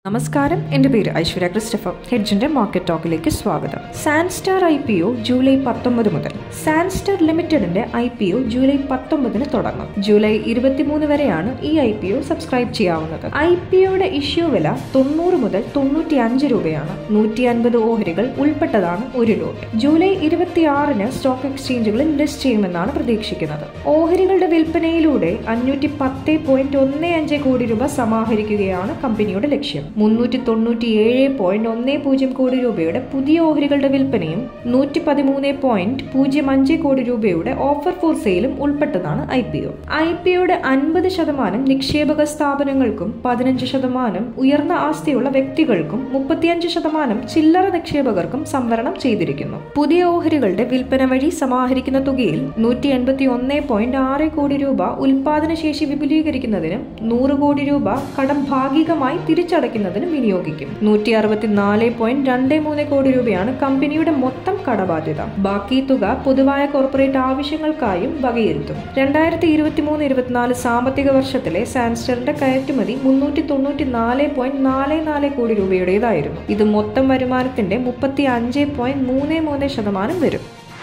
നമസ്കാരം എൻ്റെ പേര് ഐശ്വര്യ ക്രിസ്റ്റഫർ ഹെഡ്ജിന്റെ മാർക്കറ്റ് ടോക്കിലേക്ക് സ്വാഗതം Sanstar I P O July പത്തൊമ്പത് മുതൽ സാൻസ്റ്റാർ ലിമിറ്റഡിന്റെ ഐ പി ഒ ജൂലൈ പത്തൊമ്പതിന് തുടങ്ങും ജൂലൈ ഇരുപത്തിമൂന്ന് വരെയാണ് ഈ ഐ പി ഒ സബ്സ്ക്രൈബ് ചെയ്യാവുന്നത് ഐ പി ഒയുടെ ഇഷ്യൂ വില തൊണ്ണൂറ് മുതൽ തൊണ്ണൂറ്റി അഞ്ച് രൂപയാണ് നൂറ്റി അൻപത് ഓഹരികൾ ഉൾപ്പെട്ടതാണ് ഒരു ലോട്ട് ജൂലൈ ഇരുപത്തിയാറിന് സ്റ്റോക്ക് എക്സ്ചേഞ്ചുകളിൽ ലിസ്റ്റ് ചെയ്യുമെന്നാണ് പ്രതീക്ഷിക്കുന്നത് ഓഹരികളുടെ വിൽപ്പനയിലൂടെ അഞ്ഞൂറ്റി പത്ത് പോയിന്റ് ഒന്ന് അഞ്ച് കോടി രൂപ സമാഹരിക്കുകയാണ് കമ്പനിയുടെ ലക്ഷ്യം മുന്നൂറ്റി തൊണ്ണൂറ്റി ഏഴ് പോയിന്റ് ഒന്ന് പൂജ്യം കോടി രൂപയുടെ പുതിയ ഓഹരികളുടെ വിൽപ്പനയും നൂറ്റി പതിമൂന്ന് പോയിന്റ് പൂജ്യം അഞ്ച് കോടി രൂപയുടെ ഓഫർ ഫോർ സെയിലും ഉൾപ്പെട്ടതാണ് I P O I P ഒയുടെ അൻപത് ശതമാനം നിക്ഷേപക സ്ഥാപനങ്ങൾക്കും പതിനഞ്ച് ശതമാനം ഉയർന്ന ആസ്തിയുള്ള വ്യക്തികൾക്കും മുപ്പത്തിയഞ്ച് ശതമാനം ചില്ലറ നിക്ഷേപകർക്കും സംവരണം ചെയ്തിരിക്കുന്നു പുതിയ ഓഹരികളുടെ വിൽപ്പന വഴി സമാഹരിക്കുന്ന തുകയിൽ നൂറ്റി എൺപത്തി ഒന്ന് പോയിന്റ് ആറ് കോടി രൂപ ഉൽപാദന ശേഷി വിപുലീകരിക്കുന്നതിനും നൂറ് കോടി രൂപ കടം ഭാഗികമായി തിരിച്ചടയ്ക്കുന്നതിനും വിനിയോഗിക്കും നൂറ്റി അറുപത്തിനാല് പോയിന്റ് രണ്ട് മൂന്ന് കോടി രൂപയാണ് കമ്പനിയുടെ മൊത്തം കടബാധ്യത ബാക്കി തുക പൊതുവായ കോർപ്പറേറ്റ് ആവശ്യങ്ങൾക്കായും വകയിരുത്തും രണ്ടായിരത്തി ഇരുപത്തി മൂന്ന് ഇരുപത്തിനാല് സാമ്പത്തിക വർഷത്തിലെ സാൻസ്റ്ററിന്റെ കയറ്റുമതി മുന്നൂറ്റി തൊണ്ണൂറ്റി നാല് പോയിന്റ് നാല് നാല് കോടി രൂപയുടേതായിരുന്നു ഇത് മൊത്തം വരുമാനത്തിന്റെ മുപ്പത്തി അഞ്ച് പോയിന്റ് മൂന്ന് മൂന്ന് ശതമാനം വരും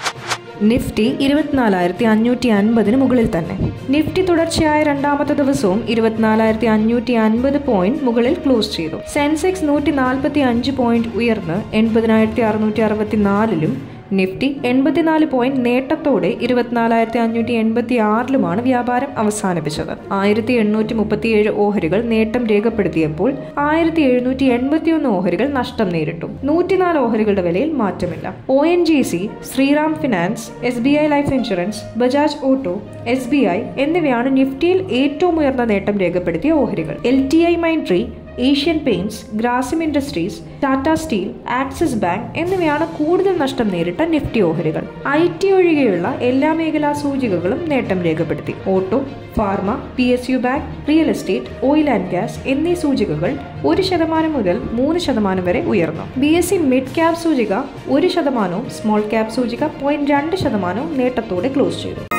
നിഫ്റ്റി ഇരുപത്തിനാലായിരത്തി അഞ്ഞൂറ്റി അൻപതിന് മുകളിൽ തന്നെ നിഫ്റ്റി തുടർച്ചയായ രണ്ടാമത്തെ ദിവസവും ഇരുപത്തിനാലായിരത്തി അഞ്ഞൂറ്റി അൻപത് പോയിന്റ് മുകളിൽ ക്ലോസ് ചെയ്തു സെൻസെക്സ് നൂറ്റി നാൽപ്പത്തി അഞ്ച് പോയിന്റ് ഉയർന്ന് എൺപതിനായിരത്തി അറുന്നൂറ്റി അറുപത്തി നാലിലും നിഫ്റ്റി എൺപത്തിനാല് പോയിന്റ് നേട്ടത്തോടെ ഇരുപത്തിനാലായിരത്തി അഞ്ഞൂറ്റി എൺപത്തി ആറിലുമാണ് വ്യാപാരം അവസാനിപ്പിച്ചത് ആയിരത്തി എണ്ണൂറ്റി മുപ്പത്തിയേഴ് ഓഹരികൾ നേട്ടം രേഖപ്പെടുത്തിയപ്പോൾ ആയിരത്തി എഴുന്നൂറ്റി എൺപത്തിയൊന്ന് ഓഹരികൾ നഷ്ടം നേരിട്ടു നൂറ്റിനാല് ഓഹരികളുടെ വിലയിൽ മാറ്റമില്ല O N G C Shriram finance S B I life insurance Bajaj auto S B I എന്നിവയാണ് നിഫ്റ്റിയിൽ ഏറ്റവും ഉയർന്ന നേട്ടം രേഖപ്പെടുത്തിയ ഓഹരികൾ L T I Mindtree Asian paints Grasim industries Tata steel Axis bank എന്നിവയാണ് കൂടുതൽ നഷ്ടം നേരിട്ട നിഫ്റ്റി ഓഹരികൾ ഐ ടി ഒഴികെയുള്ള എല്ലാ മേഖലാ സൂചികകളും നേട്ടം രേഖപ്പെടുത്തി auto pharma P S U bank real estate oil and gas എന്നീ സൂചികകൾ ഒരു ശതമാനം മുതൽ മൂന്ന് ശതമാനം വരെ ഉയർന്നു B S E mid cap സൂചിക ഒരു ശതമാനവും സ്മോൾ ക്യാപ് സൂചിക പോയിന്റ് രണ്ട് ശതമാനവും നേട്ടത്തോടെ ക്ലോസ് ചെയ്തു